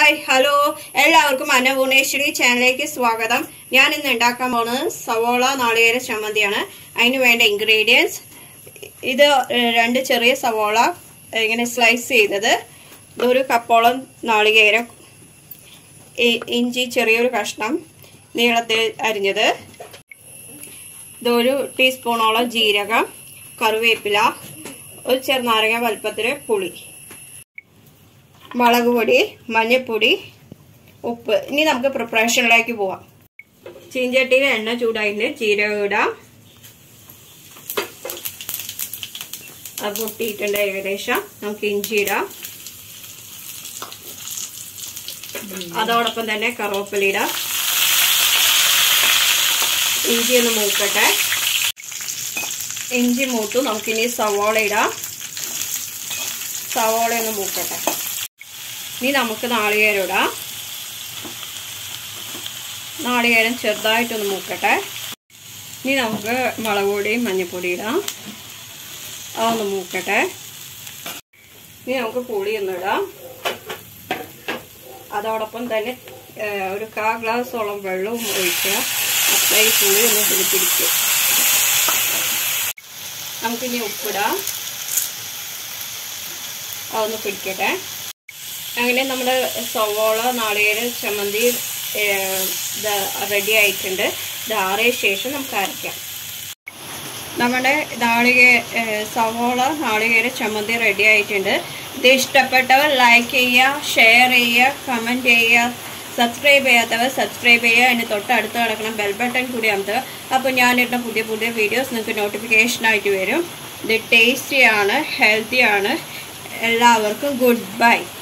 hi hello എല്ലാവർക്കും അന്നപൂർണേശ്വരി ചാനലിലേക്ക് സ്വാഗതം ഞാൻ ഇന്ന് ഉണ്ടാക്കാൻ പോകുന്നത് സവോള നാളികേര ചമ്മന്തിയാണ് അതിന് വേണ്ട ഇൻഗ്രീഡിയൻസ് ഇത് ഏഹ്, രണ്ട് ചെറിയ സവോള ഏഹ്, ഇങ്ങനെ സ്ലൈസ് ചെയ്തത് ഇതൊരു കപ്പോളം നാളികേരം ഇ- ഇഞ്ചി ചെറിയൊരു കഷ്ണം നീളത്തിൽ അരിഞ്ഞത് ഇതൊരു ടീസ്പൂണോളം ജീരകം കറിവേപ്പില ഒരു ചെറുനാരങ്ങ വലുപ്പത്തിൽ പുളി മുളക് പൊടി മഞ്ഞൾപ്പൊടി ഉപ്പ് ഇനി നമുക്ക് പ്രിപ്പറേഷനിലേക്ക് പോവാം ചീഞ്ചട്ടിയിൽ എണ്ണ ചൂടായിട്ട് ജീരകം ഇടാം അത് പൊട്ടിയിട്ടുണ്ട് ഏകദേശം നമുക്ക് ഇഞ്ചി ഇടാം അതോടൊപ്പം തന്നെ കറുവപ്പല ഇടാം ഇഞ്ചി ഒന്ന് മൂക്കട്ടെ ഇഞ്ചി മൂത്തു നമുക്കിനി സവോള ഇടാം സവോള ഒന്ന് മൂക്കട്ടെ ഇനി നമുക്ക് നാളികേരം ഇടാം നാളികേരം ചെറുതായിട്ടൊന്ന് മൂക്കട്ടെ ഇനി നമുക്ക് മുളക് പൊടിയും മഞ്ഞൾപ്പൊടി ഇടാം അതൊന്ന് മൂക്കട്ടെ ഇനി നമുക്ക് പുളി ഒന്ന് ഇടാം അതോടൊപ്പം തന്നെ ഏഹ്, ഒരു കാ ഗ്ലാസോളം വെള്ളവും ഒഴിക്കുക അപ്പോൾ ഈ പുളി ഒന്ന് ഇതിൽ പിടിക്കും നമുക്കിനി ഉപ്പിടാം അതൊന്ന് പിടിക്കട്ടെ അങ്ങനെ നമ്മുടെ സവോള നാളികേര ചമ്മന്തി റെഡി ആയിട്ടുണ്ട് ഇത് ആറിയ ശേഷം നമുക്ക് അരയ്ക്കാം നമ്മുടെ നാളികേ സവോള നാളികേര ചമ്മന്തി റെഡി ആയിട്ടുണ്ട് ഇത് ഇഷ്ടപ്പെട്ടവർ ലൈക്ക് ചെയ്യുക ഷെയർ ചെയ്യുക കമൻറ്റ് ചെയ്യുക സബ്സ്ക്രൈബ് ചെയ്യാത്തവർ സബ്സ്ക്രൈബ് ചെയ്യുക അതിന് തൊട്ടടുത്ത് കിടക്കണം ബെൽ ബട്ടൺ കൂടി അമർത്തുക അപ്പോൾ ഞാനിട്ട പുതിയ പുതിയ വീഡിയോസ് നിങ്ങൾക്ക് നോട്ടിഫിക്കേഷനായിട്ട് വരും ഇത് ടേസ്റ്റിയാണ് ഹെൽത്തിയാണ് എല്ലാവർക്കും ഗുഡ് ബൈ